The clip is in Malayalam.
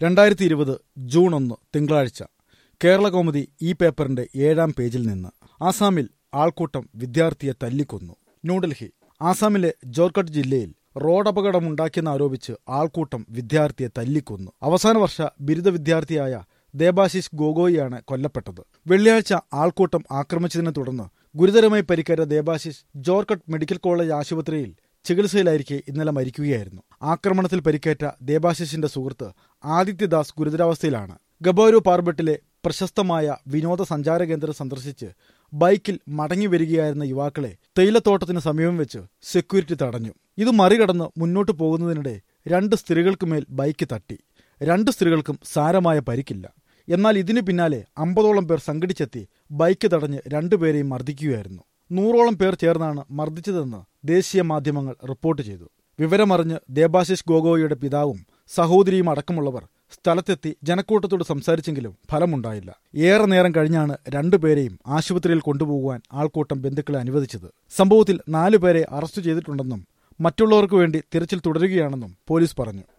രണ്ടായിരത്തി ഇരുപത് ജൂൺ ഒന്ന് തിങ്കളാഴ്ച കേരള കൗമുദി ഈ പേപ്പറിന്റെ ഏഴാം പേജിൽ നിന്ന് ആസാമിൽ ആൾക്കൂട്ടം വിദ്യാർത്ഥിയെ തല്ലിക്കൊന്നു ന്യൂഡൽഹി ആസാമിലെ ജോർക്കട്ട് ജില്ലയിൽ റോഡപകടമുണ്ടാക്കിയെന്ന് ആരോപിച്ച് ആൾക്കൂട്ടം വിദ്യാർത്ഥിയെ തല്ലിക്കൊന്നു അവസാന വർഷ ബിരുദ വിദ്യാർത്ഥിയായ ദേബാശിഷ് ഗോഗോയിയാണ് കൊല്ലപ്പെട്ടത് വെള്ളിയാഴ്ച ആൾക്കൂട്ടം ആക്രമിച്ചതിനെ തുടർന്ന് ഗുരുതരമായി പരിക്കേറ്റ ദേബാശിഷ് ജോർക്കട്ട് മെഡിക്കൽ കോളേജ് ആശുപത്രിയിൽ ചികിത്സയിലായിരിക്കെ ഇന്നലെ മരിക്കുകയായിരുന്നു ആക്രമണത്തിൽ പരിക്കേറ്റ ദേബാശിഷിന്റെ സുഹൃത്ത് ആദിത്യദാസ് ഗുരുതരാവസ്ഥയിലാണ് ഗബോരു പാർബട്ടിലെ പ്രശസ്തമായ വിനോദസഞ്ചാര കേന്ദ്രം സന്ദർശിച്ച് ബൈക്കിൽ മടങ്ങി വരികയായിരുന്ന യുവാക്കളെ തേയിലത്തോട്ടത്തിന് സമീപം വെച്ച് സെക്യൂരിറ്റി തടഞ്ഞു ഇത് മറികടന്ന് മുന്നോട്ടു പോകുന്നതിനിടെ രണ്ട് സ്ത്രീകൾക്കുമേൽ ബൈക്ക് തട്ടി രണ്ട് സ്ത്രീകൾക്കും സാരമായ പരിക്കില്ല എന്നാൽ ഇതിനു പിന്നാലെ അമ്പതോളം പേർ സംഘടിച്ചെത്തി ബൈക്ക് തടഞ്ഞ് രണ്ടുപേരെയും മർദ്ദിക്കുകയായിരുന്നു നൂറോളം പേർ ചേർന്നാണ് മർദ്ദിച്ചതെന്ന് ദേശീയ മാധ്യമങ്ങൾ റിപ്പോർട്ട് ചെയ്തു വിവരമറിഞ്ഞ് ദേബാശിഷ് ഗോഗോയുടെ പിതാവും സഹോദരിയും അടക്കമുള്ളവർ സ്ഥലത്തെത്തി ജനക്കൂട്ടത്തോട് സംസാരിച്ചെങ്കിലും ഫലമുണ്ടായില്ല ഏറെ നേരം കഴിഞ്ഞാണ് രണ്ടുപേരെയും ആശുപത്രിയിൽ കൊണ്ടുപോകുവാൻ ആൾക്കൂട്ടം ബന്ധുക്കളെ അനുവദിച്ചത് സംഭവത്തിൽ നാലുപേരെ അറസ്റ്റ് ചെയ്തിട്ടുണ്ടെന്നും മറ്റുള്ളവർക്ക് വേണ്ടി തിരച്ചിൽ തുടരുകയാണെന്നും പോലീസ് പറഞ്ഞു